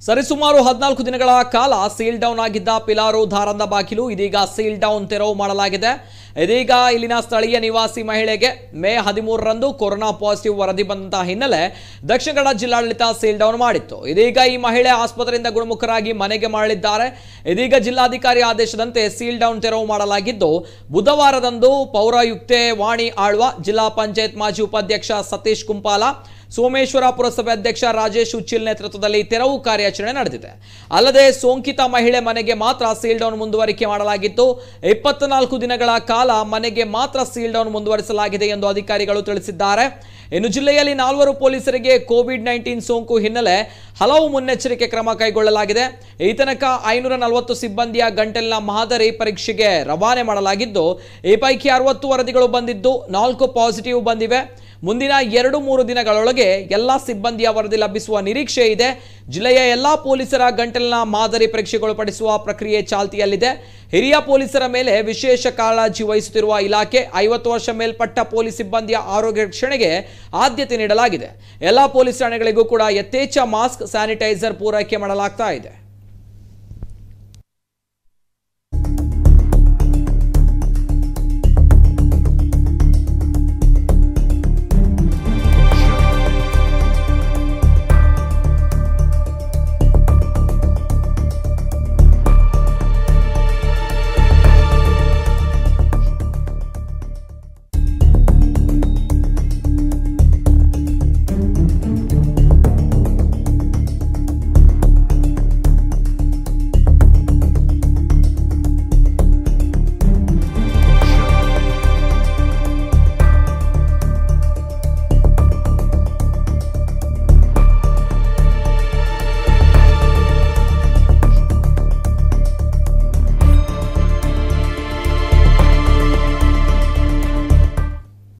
ಸರಿಸುಮಾರು ಹದಿನಾಲ್ಕು ದಿನಗಳ ಕಾಲ ಸೀಲ್ ಡೌನ್ ಆಗಿದ್ದ ಪಿಲಾರು ಧಾರಂದ ಬಾಗಿಲು ಇದೀಗ ಸೀಲ್ ಡೌನ್ ತೆರವು ಮಾಡಲಾಗಿದೆ ಇದೀಗ ಇಲ್ಲಿನ ಸ್ಥಳೀಯ ನಿವಾಸಿ ಮಹಿಳೆಗೆ ಮೇ ಹದಿಮೂರರಂದು ಕೊರೋನಾ ಪಾಸಿಟಿವ್ ವರದಿ ಬಂದಂತಹ ಹಿನ್ನೆಲೆ ದಕ್ಷಿಣ ಕನ್ನಡ ಜಿಲ್ಲಾಡಳಿತ ಸೀಲ್ ಡೌನ್ ಮಾಡಿತ್ತು ಇದೀಗ ಈ ಮಹಿಳೆ ಆಸ್ಪತ್ರೆಯಿಂದ ಗುಣಮುಖರಾಗಿ ಮನೆಗೆ ಮರಳಿದ್ದಾರೆ ಇದೀಗ ಜಿಲ್ಲಾಧಿಕಾರಿ ಆದೇಶದಂತೆ ಸೀಲ್ ಡೌನ್ ತೆರವು ಮಾಡಲಾಗಿದ್ದು ಬುಧವಾರದಂದು ಪೌರಾಯುಕ್ತೆ ವಾಣಿ ಆಳ್ವ ಜಿಲ್ಲಾ ಪಂಚಾಯತ್ ಮಾಜಿ ಉಪಾಧ್ಯಕ್ಷ ಸತೀಶ್ ಕುಂಪಾಲ ಸೋಮೇಶ್ವರ ಪುರಸಭೆ ಅಧ್ಯಕ್ಷ ರಾಜೇಶ್ ಉಚ್ಚಿಲ್ ನೇತೃತ್ವದಲ್ಲಿ ತೆರವು ಕಾರ್ಯಾಚರಣೆ ನಡೆದಿದೆ ಅಲ್ಲದೆ ಸೋಂಕಿತ ಮಹಿಳೆ ಮನೆಗೆ ಮಾತ್ರ ಸೀಲ್ ಡೌನ್ ಮುಂದುವರಿಕೆ ಮಾಡಲಾಗಿತ್ತು ಇಪ್ಪತ್ನಾಲ್ಕು ದಿನಗಳ ಕಾಲ ಮನೆಗೆ ಮಾತ್ರ ಸೀಲ್ ಡೌನ್ ಮುಂದುವರಿಸಲಾಗಿದೆ ಎಂದು ಅಧಿಕಾರಿಗಳು ತಿಳಿಸಿದ್ದಾರೆ ಇನ್ನು ಜಿಲ್ಲೆಯಲ್ಲಿ ನಾಲ್ವರು ಪೊಲೀಸರಿಗೆ ಕೋವಿಡ್ ನೈನ್ಟೀನ್ ಸೋಂಕು ಹಿನ್ನೆಲೆ ಹಲವು ಮುನ್ನೆಚ್ಚರಿಕೆ ಕ್ರಮ ಕೈಗೊಳ್ಳಲಾಗಿದೆ ಈ ತನಕ ಐನೂರ ನಲವತ್ತು ಸಿಬ್ಬಂದಿಯ ಗಂಟಲಿನ ಮಾದರಿ ಪರೀಕ್ಷೆಗೆ ರವಾನೆ ಮಾಡಲಾಗಿದ್ದು ಈ ಪೈಕಿ ಅರವತ್ತು ವರದಿಗಳು ಬಂದಿದ್ದು ನಾಲ್ಕು ಪಾಸಿಟಿವ್ ಬಂದಿವೆ ಮುಂದಿನ ಎರಡು ಮೂರು ದಿನಗಳೊಳಗೆ ಎಲ್ಲ ಸಿಬ್ಬಂದಿಯ ವರದಿ ಲಭಿಸುವ ನಿರೀಕ್ಷೆ ಇದೆ ಜಿಲ್ಲೆಯ ಎಲ್ಲ ಪೊಲೀಸರ ಗಂಟಲಿನ ಮಾದರಿ ಪರೀಕ್ಷೆಗೊಳಪಡಿಸುವ ಪ್ರಕ್ರಿಯೆ ಚಾಲ್ತಿಯಲ್ಲಿದೆ ಹಿರಿಯ ಪೊಲೀಸರ ಮೇಲೆ ವಿಶೇಷ ಕಾಳಜಿ ವಹಿಸುತ್ತಿರುವ ಇಲಾಖೆ ಐವತ್ತು ವರ್ಷ ಮೇಲ್ಪಟ್ಟ ಪೊಲೀಸ್ ಸಿಬ್ಬಂದಿಯ ಆರೋಗ್ಯ ರಕ್ಷಣೆಗೆ ಆದ್ಯತೆ ನೀಡಲಾಗಿದೆ ಎಲ್ಲ ಪೊಲೀಸ್ ಠಾಣೆಗಳಿಗೂ ಕೂಡ ಯಥೇಚ್ಛ ಮಾಸ್ಕ್ ಸ್ಯಾನಿಟೈಸರ್ ಪೂರೈಕೆ ಮಾಡಲಾಗ್ತಾ ಇದೆ